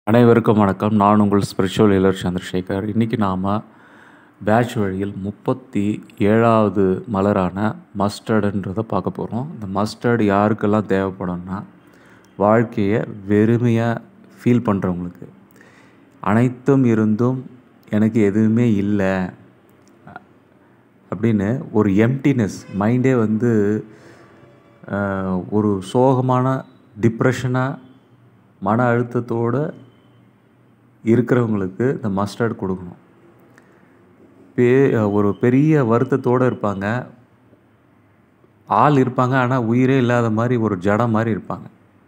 அனைவருக்கும் வணக்கம் நான் உங்கள் ஸ்பிரிச்சுவல் ஹீலர் சந்திரசேகர் இன்றைக்கி நாம் பேட்ச் வழியில் முப்பத்தி ஏழாவது மலரான மஸ்டர்டுன்றதை பார்க்க போகிறோம் இந்த மஸ்டர்டு யாருக்கெல்லாம் தேவைப்படும்னா வாழ்க்கையை வெறுமையாக ஃபீல் பண்ணுறவங்களுக்கு அனைத்தும் இருந்தும் எனக்கு எதுவுமே இல்லை அப்படின்னு ஒரு எம்டினஸ் மைண்டே வந்து ஆஹ், ஒரு சோகமான டிப்ரெஷனாக மன அழுத்தத்தோடு இருக்கிறவங்களுக்கு இந்த மஸ்டர்ட் கொடுக்கணும் பே ஒரு பெரிய வருத்தத்தோடு இருப்பாங்க ஆள் இருப்பாங்க ஆனால் உயிரே இல்லாத மாதிரி ஒரு ஜடம் மாதிரி இருப்பாங்க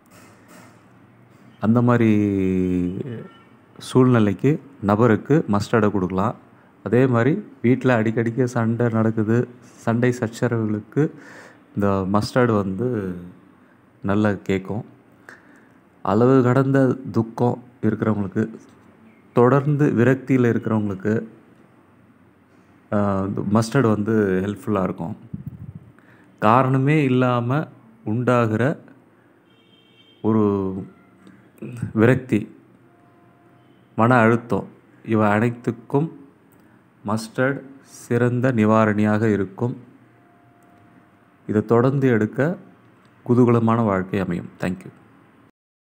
அந்த மாதிரி சூழ்நிலைக்கு நபருக்கு மஸ்டர்டை கொடுக்கலாம் அதே மாதிரி வீட்டில் அடிக்கடிக்க சண்டை நடக்குது சண்டை சச்சரவுகளுக்கு இந்த மஸ்டர்டு வந்து நல்லா கேட்கும் அளவு கடந்த துக்கம் இருக்கிறவங்களுக்கு தொடர்ந்து விரக்தியில் இருக்கிறவங்களுக்கு மஸ்டர்டு வந்து ஹெல்ப்ஃபுல்லாக இருக்கும் காரணமே இல்லாமல் உண்டாகிற ஒரு விரக்தி மன அழுத்தம் இவை அனைத்துக்கும் மஸ்டர்ட் சிறந்த நிவாரணியாக இருக்கும் இதை தொடர்ந்து எடுக்க குதூகலமான வாழ்க்கை அமையும் தேங்க்யூ